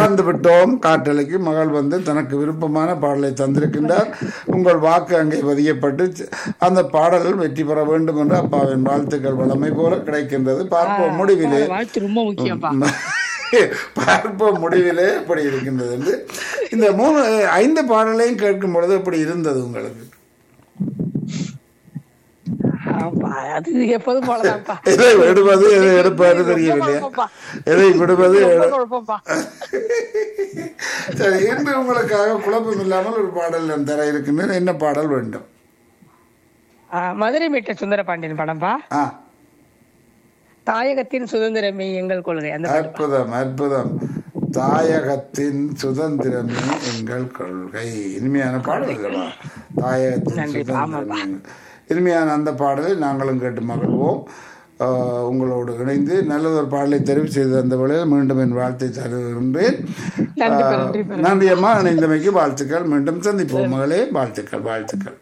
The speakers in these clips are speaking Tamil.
வந்து விட்டோம் காற்றலைக்கு மகள் வந்து தனக்கு விருப்பமான பாடலை தந்திருக்கின்றார் உங்கள் வாக்கு அங்கே பதியப்பட்டு சி- அந்த பாடல்கள் வெற்றி பெற வேண்டும் என்று அப்பாவின் வாழ்த்துக்கள் வளமை போல கிடைக்கின்றது பார்ப்போம் முடிவிலே வாழ்த்து ரொம்ப முக்கியம்ப்பா பார்ப்போம் முடிவிலே எப்படி இருக்கின்றது என்று இந்த மூணு ஐந்து பாடலையும் கேட்கும் பொழுது எப்படி இருந்தது உங்களுக்கு ஆமா, அது எப்போதும் போலதான்ப்பா எதை விடுவது எதை எடுப்பது தெரியவில்லையா குழப்பம்ப்பா. எதை விடுவது ரொம்ப எதை- குழப்பம்ப்பா. சரி இன்று உங்களுக்காக குழப்பம் இல்லாமல் ஒரு பாடல் நான் தர இருக்கின்றேன் என்ன பாடல் வேண்டும் ஆ, மதுரை மீட்ட சுந்தர பாண்டியன் படம்பா ஆ தாயகத்தின் சுதந்திரமே எங்கள் கொள்கை அந்த பாட்டு. அற்புதம் அற்புதம் தாயகத்தின் சுதந்திரமே எங்கள் கொள்கை இனிமையான பாடல் அல்லவா தாயகத்தின் நன்றி, சுதந்திரமே எங்கள்- இனிமையான அந்த பாடலை நாங்களும் கேட்டு மகிழ்வோம் ஆஹ், உங்களோடு இணைந்து நல்லதொரு பாடலை தெரிவு செய்து அந்த வேளையில் மீண்டும் என் வாழ்த்தை தருகின்றேன் நன்றி பெரு, ஆஹ், நன்றி பெரு. நன்றி அம்மா இணைந்தமைக்கு வாழ்த்துக்கள் மீண்டும் சந்திப்போம் மகளே வாழ்த்துக்கள் வாழ்த்துக்கள்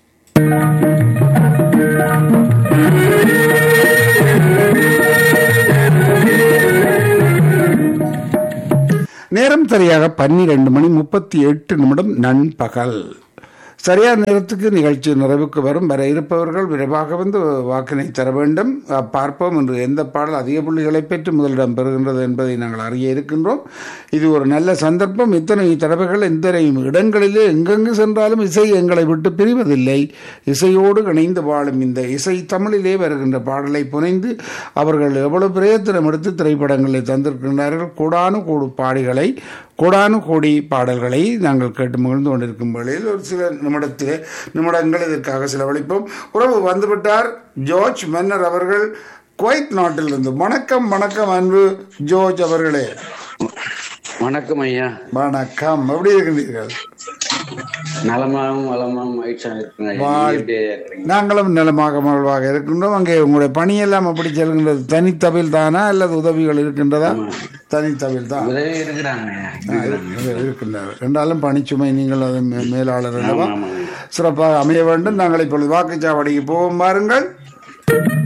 நேரம் சரியாக பன்னிரண்டு மணி முப்பத்தி எட்டு நிமிடம் நண்பகல் சரியான நேரத்துக்கு நிகழ்ச்சி நிறைவுக்கு வரும் வர இருப்பவர்கள் விரைவாக வந்து வாக்கினை தர வேண்டும் அஹ், பார்ப்போம் என்று எந்த பாடல் அதிக புள்ளிகளை பெற்று முதலிடம் பெறுகின்றது என்பதை நாங்கள் அறிய இருக்கின்றோம் இது ஒரு நல்ல சந்தர்ப்பம் இத்தனை தடவைகள் இத்தனை இடங்களிலே எங்கெங்கு சென்றாலும் இசை எங்களை விட்டு பிரிவதில்லை இசையோடு இணைந்து வாழும் இந்த இசை தமிழிலே வருகின்ற பாடலை புனைந்து அவர்கள் எவ்வளவு பிரயத்தனம் எடுத்து திரைப்படங்களை தந்திருக்கின்றார்கள் கோடானு கோடு பாடிகளை கோடானு கோடி பாடல்களை நாங்கள் கேட்டு மகிழ்ந்து கொண்டிருக்கும் வேளையில் ஒரு சில நிமிடத்திலே நிமிடங்கள் இதற்காக செலவழிப்போம் உறவு வந்துவிட்டார் ஜோர்ஜ் மன்னர் அவர்கள் குவைத் நாட்டிலிருந்து வணக்கம் வணக்கம் அன்பு ஜோர்ஜ் அவர்களே வணக்கம் ஐயா வணக்கம் எப்படி இருக்கின்றீர்கள் நலமாகவும் வளமாகவும் மகிழ்ச்சியா இருக்குங்க ஐயா. வாழ்- நீங்க எப்படி இருக்கிறீங்க நாங்களும் நலமாக மகிழ்வாக இருக்கின்றோம் அங்கே உங்களுடைய பணியெல்லாம் அப்படி செல்கின்றது தனித்தவில் தானா அல்லது உதவிகள் இருக்கின்றதா தனித்தவில் தான் உதவி இருக்கிறாங்க ஐயா. இருக்கிறாங்க. இருக்கின்றார் என்றாலும் பணிச்சுமை நீங்கள் அது மே- மேலாளர் அல்லவா ஆமாங்க. சிறப்பாக அமைய வேண்டும் நாங்கள் இப்பொழுது வாக்குச்சாவடிக்கு போவோம் பாருங்கள்